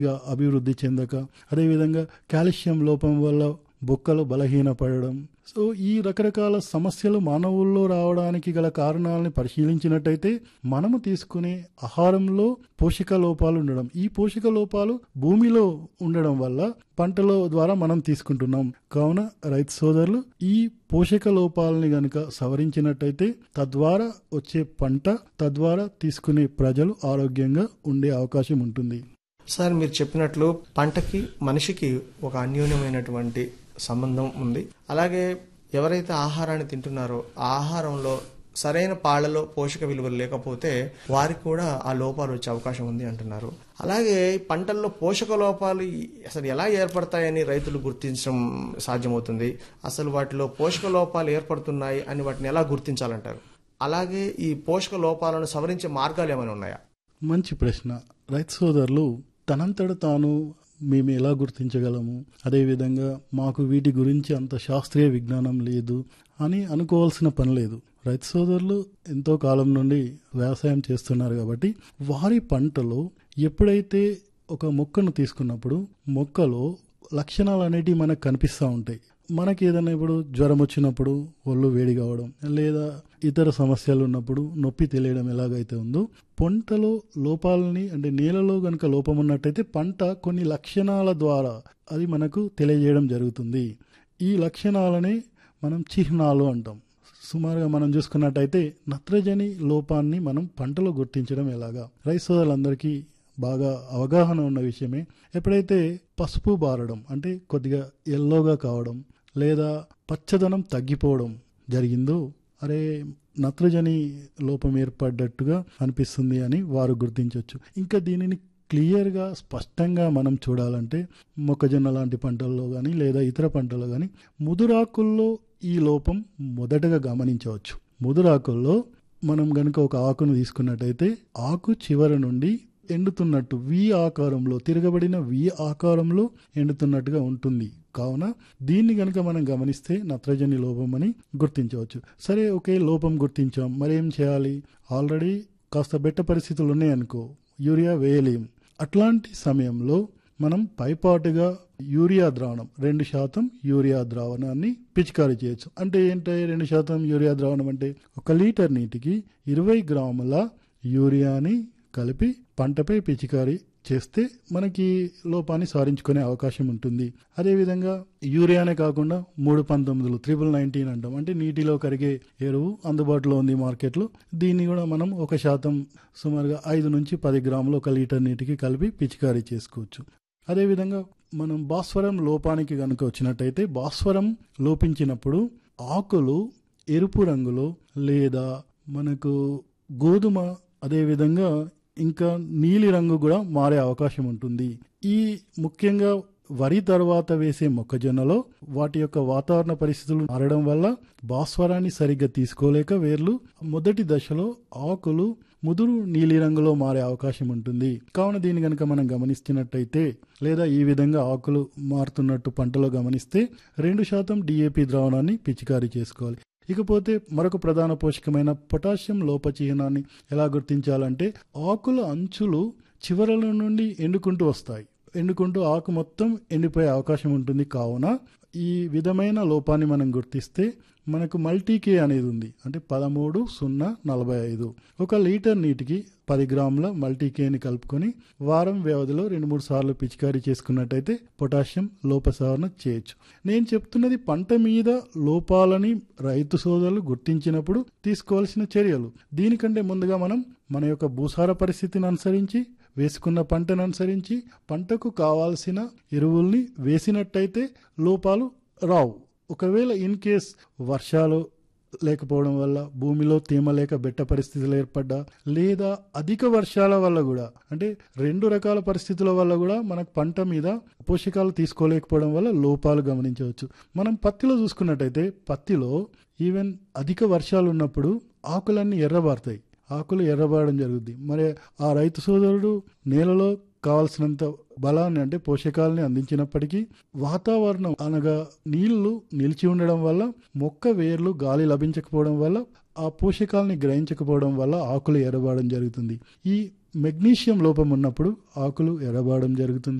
ఇక అభివృద్ధి చెందక అదేవిధంగా కాల్షియం లోపం వల్ల బొక్కలు బలహీనపడడం సో ఈ రకరకాల సమస్యలు మానవుల్లో రావడానికి గల కారణాలని పరిశీలించినట్టయితే మనము తీసుకునే ఆహారంలో పోషక లోపాలు ఉండడం ఈ పోషక లోపాలు భూమిలో ఉండడం వల్ల పంటల ద్వారా మనం తీసుకుంటున్నాం కావున రైతు సోదరులు ఈ పోషక లోపాలని గనుక సవరించినట్టయితే తద్వారా వచ్చే పంట తద్వారా తీసుకునే ప్రజలు ఆరోగ్యంగా ఉండే అవకాశం ఉంటుంది సార్ మీరు చెప్పినట్లు పంటకి మనిషికి ఒక అన్యోన్యమైనటువంటి సంబంధం ఉంది అలాగే ఎవరైతే ఆహారాన్ని తింటున్నారో ఆ ఆహారంలో సరైన పాళ్లలో పోషక విలువలు లేకపోతే వారికి కూడా ఆ లోపాలు వచ్చే అవకాశం ఉంది అంటున్నారు అలాగే పంటల్లో పోషక లోపాలు అసలు ఎలా ఏర్పడతాయని రైతులు గుర్తించడం సాధ్యమవుతుంది అసలు వాటిలో పోషక లోపాలు ఏర్పడుతున్నాయి అని వాటిని ఎలా గుర్తించాలంటారు అలాగే ఈ పోషక లోపాలను సవరించే మార్గాలు ఏమైనా ఉన్నాయా మంచి ప్రశ్న రైతు సోదరులు తనంతట తాను మేము ఎలా గుర్తించగలము అదేవిధంగా మాకు వీటి గురించి అంత శాస్త్రీయ విజ్ఞానం లేదు అని అనుకోవాల్సిన పని లేదు రైతు సోదరులు ఎంతో కాలం నుండి వ్యవసాయం చేస్తున్నారు కాబట్టి వారి పంటలో ఎప్పుడైతే ఒక మొక్కను తీసుకున్నప్పుడు మొక్కలో లక్షణాలు అనేటివి మనకు కనిపిస్తూ ఉంటాయి మనకి ఏదైనా ఇప్పుడు జ్వరం వచ్చినప్పుడు ఒళ్ళు వేడి కావడం లేదా ఇతర సమస్యలు ఉన్నప్పుడు నొప్పి తెలియడం ఎలాగైతే ఉందో పంటలో లోపాలని అంటే నేలలో గనుక లోపం ఉన్నట్టయితే పంట కొన్ని లక్షణాల ద్వారా అది మనకు తెలియజేయడం జరుగుతుంది ఈ లక్షణాలని మనం చిహ్నాలు అంటాం సుమారుగా మనం చూసుకున్నట్టయితే నత్రజని లోపాన్ని మనం పంటలో గుర్తించడం ఎలాగా రైతు సోదరులందరికీ బాగా అవగాహన ఉన్న విషయమే ఎప్పుడైతే పసుపు బారడం అంటే కొద్దిగా ఎల్లోగా కావడం లేదా పచ్చదనం తగ్గిపోవడం జరిగిందో అరే నత్రజని లోపం ఏర్పడ్డట్టుగా అనిపిస్తుంది అని వారు గుర్తించవచ్చు ఇంకా దీనిని క్లియర్గా స్పష్టంగా మనం చూడాలంటే మొక్కజొన్న లాంటి పంటల్లో కానీ లేదా ఇతర పంటల్లో కానీ ముదురాకుల్లో ఈ లోపం మొదటగా గమనించవచ్చు ముదురాకుల్లో మనం గనుక ఒక ఆకును తీసుకున్నట్టయితే ఆకు చివరి నుండి ఎండుతున్నట్టు వి ఆకారంలో తిరగబడిన వి ఆకారంలో ఎండుతున్నట్టుగా ఉంటుంది కావున దీన్ని గనుక మనం గమనిస్తే నత్రజని లోపం అని గుర్తించవచ్చు సరే ఒకే లోపం గుర్తించాం మరేం చేయాలి ఆల్రెడీ కాస్త బెట్ట పరిస్థితులు ఉన్నాయనుకో యూరియా వేయలేం అట్లాంటి సమయంలో మనం పైపాటుగా యూరియా ద్రావణం రెండు శాతం యూరియా ద్రావణాన్ని పిచికారీ చేయొచ్చు అంటే ఏంటి రెండు శాతం యూరియా ద్రావణం అంటే ఒక లీటర్ నీటికి ఇరవై గ్రాముల యూరియాని కలిపి పంటపై పిచికారీ చేస్తే మనకి లోపాన్ని సారించుకునే అవకాశం ఉంటుంది అదేవిధంగా యూరియానే కాకుండా మూడు పంతొమ్మిదిలు త్రిబుల్ నైన్టీన్ అంటాం అంటే నీటిలో కరిగే ఎరువు అందుబాటులో ఉంది మార్కెట్లో దీన్ని కూడా మనం ఒక శాతం సుమారుగా ఐదు నుంచి పది గ్రాములు ఒక లీటర్ నీటికి కలిపి పిచికారీ చేసుకోవచ్చు అదేవిధంగా మనం భాస్వరం లోపానికి కనుక వచ్చినట్టయితే భాస్వరం లోపించినప్పుడు ఆకులు ఎరుపు రంగులో లేదా మనకు గోధుమ అదేవిధంగా ఇంకా నీలి రంగు కూడా మారే అవకాశం ఉంటుంది ఈ ముఖ్యంగా వరి తర్వాత వేసే మొక్కజొన్నలో వాటి యొక్క వాతావరణ పరిస్థితులు మారడం వల్ల భాస్వరాన్ని సరిగ్గా తీసుకోలేక వేర్లు మొదటి దశలో ఆకులు ముదురు నీలి రంగులో మారే అవకాశం ఉంటుంది కావున దీన్ని కనుక మనం గమనిస్తున్నట్టయితే లేదా ఈ విధంగా ఆకులు మారుతున్నట్టు పంటలో గమనిస్తే రెండు శాతం డిఏపి ద్రావణాన్ని పిచికారీ చేసుకోవాలి ఇకపోతే మరొక ప్రధాన పోషకమైన పొటాషియం లోప చిహ్నాన్ని ఎలా గుర్తించాలంటే ఆకుల అంచులు చివరల నుండి ఎండుకుంటూ వస్తాయి ఎండుకుంటూ ఆకు మొత్తం ఎండిపోయే అవకాశం ఉంటుంది కావున ఈ విధమైన లోపాన్ని మనం గుర్తిస్తే మనకు మల్టీకే అనేది ఉంది అంటే పదమూడు సున్నా నలభై ఐదు ఒక లీటర్ నీటికి పది గ్రాముల మల్టీకేని కలుపుకొని వారం వ్యవధిలో రెండు మూడు సార్లు పిచికారీ చేసుకున్నట్టయితే పొటాషియం లోప సవరణ చేయొచ్చు నేను చెప్తున్నది పంట మీద లోపాలని రైతు సోదరులు గుర్తించినప్పుడు తీసుకోవాల్సిన చర్యలు దీనికంటే ముందుగా మనం మన యొక్క భూసార పరిస్థితిని అనుసరించి వేసుకున్న పంటను అనుసరించి పంటకు కావాల్సిన ఎరువుల్ని వేసినట్టయితే లోపాలు రావు ఒకవేళ ఇన్ కేస్ వర్షాలు లేకపోవడం వల్ల భూమిలో తేమ లేక బెట్ట పరిస్థితులు ఏర్పడ్డా లేదా అధిక వర్షాల వల్ల కూడా అంటే రెండు రకాల పరిస్థితుల వల్ల కూడా మనకు పంట మీద పోషకాలు తీసుకోలేకపోవడం వల్ల లోపాలు గమనించవచ్చు మనం పత్తిలో చూసుకున్నట్టయితే పత్తిలో ఈవెన్ అధిక వర్షాలు ఉన్నప్పుడు ఆకులన్నీ ఎర్రబారుతాయి ఆకులు ఎర్రబారడం జరుగుద్ది మరి ఆ రైతు సోదరుడు నేలలో కావాల్సినంత బలాన్ని అంటే పోషకాలని అందించినప్పటికీ వాతావరణం అనగా నీళ్లు నిలిచి ఉండడం వల్ల మొక్క వేర్లు గాలి లభించకపోవడం వల్ల ఆ పోషకాలని గ్రహించకపోవడం వల్ల ఆకులు ఎర్రబారడం జరుగుతుంది ఈ మెగ్నీషియం లోపం ఉన్నప్పుడు ఆకులు ఎర్రబారడం జరుగుతుంది